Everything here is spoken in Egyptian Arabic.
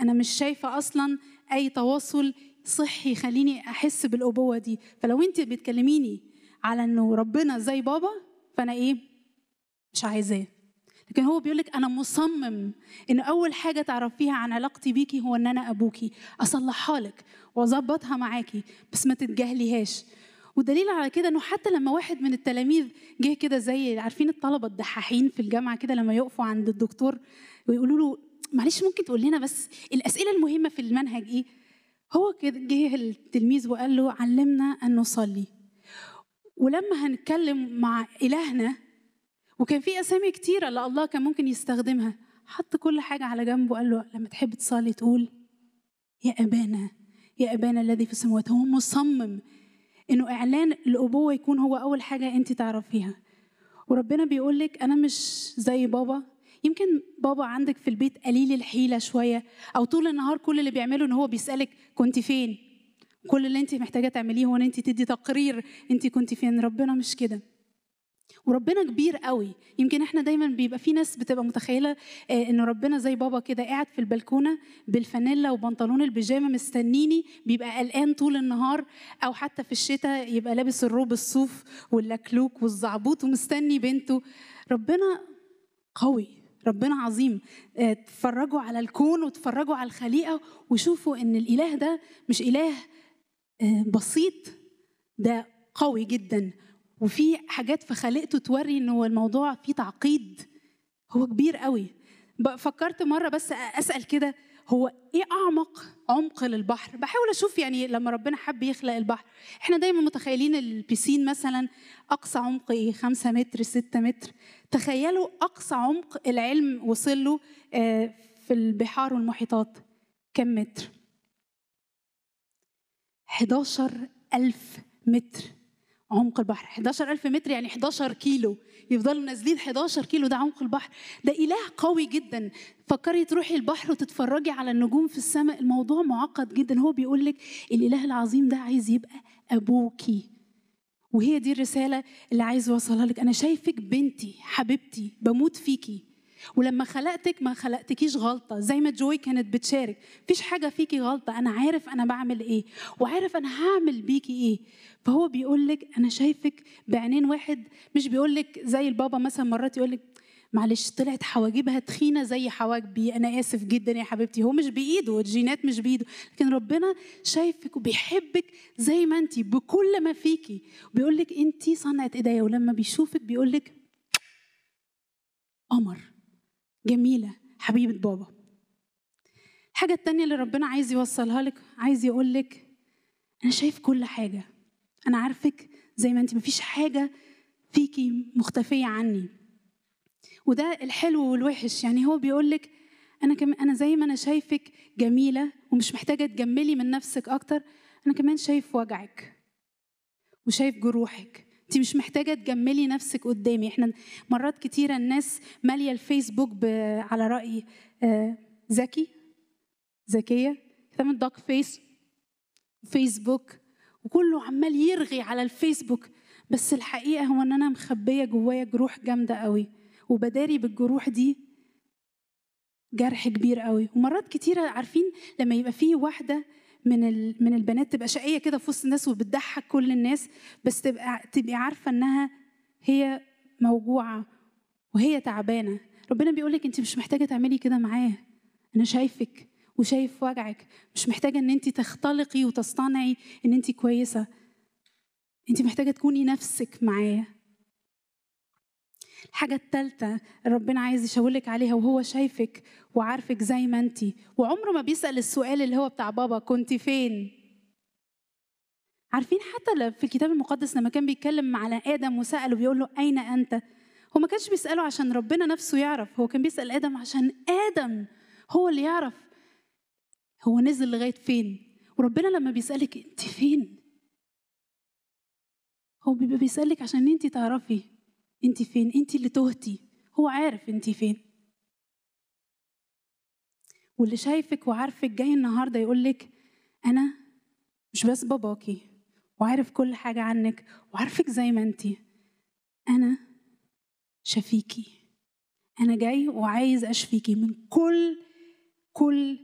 انا مش شايفه اصلا اي تواصل صحي يخليني احس بالابوه دي فلو انت بتكلميني على انه ربنا زي بابا فانا ايه مش عايزاه لكن هو بيقولك انا مصمم ان اول حاجه تعرفيها عن علاقتي بيكي هو ان انا ابوكي اصلحها لك واظبطها معاكي بس ما تتجاهليهاش ودليل على كده انه حتى لما واحد من التلاميذ جه كده زي عارفين الطلبه الدحاحين في الجامعه كده لما يقفوا عند الدكتور ويقولوا له معلش ممكن تقول لنا بس الاسئله المهمه في المنهج ايه هو كده جه التلميذ وقال له علمنا ان نصلي ولما هنتكلم مع الهنا وكان في اسامي كتيره اللي الله كان ممكن يستخدمها حط كل حاجه على جنب وقال له لما تحب تصلي تقول يا ابانا يا ابانا الذي في السماوات هو مصمم انه اعلان الابوه يكون هو اول حاجه انت تعرفيها وربنا بيقول لك انا مش زي بابا يمكن بابا عندك في البيت قليل الحيله شويه او طول النهار كل اللي بيعمله ان هو بيسالك كنت فين كل اللي انت محتاجه تعمليه هو ان انت تدي تقرير انت كنت فين ربنا مش كده وربنا كبير قوي يمكن احنا دايما بيبقى في ناس بتبقى متخيله ان ربنا زي بابا كده قاعد في البلكونه بالفانيلا وبنطلون البيجامه مستنيني بيبقى قلقان طول النهار او حتى في الشتاء يبقى لابس الروب الصوف واللكلوك والزعبوط ومستني بنته ربنا قوي ربنا عظيم اتفرجوا على الكون وتفرجوا على الخليقه وشوفوا ان الاله ده مش اله بسيط ده قوي جدا وفي حاجات في خلقته توري ان هو الموضوع فيه تعقيد هو كبير قوي فكرت مره بس اسال كده هو ايه اعمق عمق للبحر بحاول اشوف يعني لما ربنا حب يخلق البحر احنا دايما متخيلين البيسين مثلا اقصى عمق ايه خمسة متر ستة متر تخيلوا اقصى عمق العلم وصل له في البحار والمحيطات كم متر 11 ألف متر عمق البحر 11000 متر يعني 11 كيلو يفضلوا نازلين 11 كيلو ده عمق البحر ده إله قوي جدا فكري تروحي البحر وتتفرجي على النجوم في السماء الموضوع معقد جدا هو بيقول لك الإله العظيم ده عايز يبقى أبوكي وهي دي الرسالة اللي عايز أوصلها لك أنا شايفك بنتي حبيبتي بموت فيكي ولما خلقتك ما خلقتكيش غلطة زي ما جوي كانت بتشارك مفيش حاجة فيكي غلطة أنا عارف أنا بعمل إيه وعارف أنا هعمل بيكي إيه فهو بيقول لك أنا شايفك بعينين واحد مش بيقول لك زي البابا مثلا مرات يقول لك معلش طلعت حواجبها تخينة زي حواجبي أنا آسف جدا يا حبيبتي هو مش بإيده الجينات مش بإيده لكن ربنا شايفك وبيحبك زي ما أنت بكل ما فيكي بيقول لك أنت صنعة إيديا ولما بيشوفك بيقول لك قمر جميلة حبيبة بابا الحاجة التانية اللي ربنا عايز يوصلها لك عايز يقول لك أنا شايف كل حاجة أنا عارفك زي ما أنت مفيش حاجة فيكي مختفية عني وده الحلو والوحش يعني هو بيقول لك أنا كم أنا زي ما أنا شايفك جميلة ومش محتاجة تجملي من نفسك أكتر أنا كمان شايف وجعك وشايف جروحك انت مش محتاجه تجملي نفسك قدامي احنا مرات كتيره الناس ماليه الفيسبوك ب... على راي ذكي ذكيه تعمل داك فيس فيسبوك وكله عمال يرغي على الفيسبوك بس الحقيقه هو ان انا مخبيه جوايا جروح جامده قوي وبداري بالجروح دي جرح كبير قوي ومرات كتيره عارفين لما يبقى فيه واحده من من البنات تبقى شقيه كده في وسط الناس وبتضحك كل الناس بس تبقى تبقي عارفه انها هي موجوعه وهي تعبانه ربنا بيقول لك انت مش محتاجه تعملي كده معاه انا شايفك وشايف وجعك مش محتاجه ان انت تختلقي وتصطنعي ان انت كويسه انت محتاجه تكوني نفسك معاه الحاجة التالتة ربنا عايز يشاورلك عليها وهو شايفك وعارفك زي ما انت وعمره ما بيسأل السؤال اللي هو بتاع بابا كنت فين عارفين حتى في الكتاب المقدس لما كان بيتكلم على آدم وسأله بيقول له أين أنت هو ما كانش بيسأله عشان ربنا نفسه يعرف هو كان بيسأل آدم عشان آدم هو اللي يعرف هو نزل لغاية فين وربنا لما بيسألك انت فين هو بيبقى بيسألك عشان انت تعرفي انت فين انت اللي تهتي هو عارف انت فين واللي شايفك وعارفك جاي النهارده يقول لك انا مش بس باباكي وعارف كل حاجه عنك وعارفك زي ما انت انا شفيكي انا جاي وعايز اشفيكي من كل كل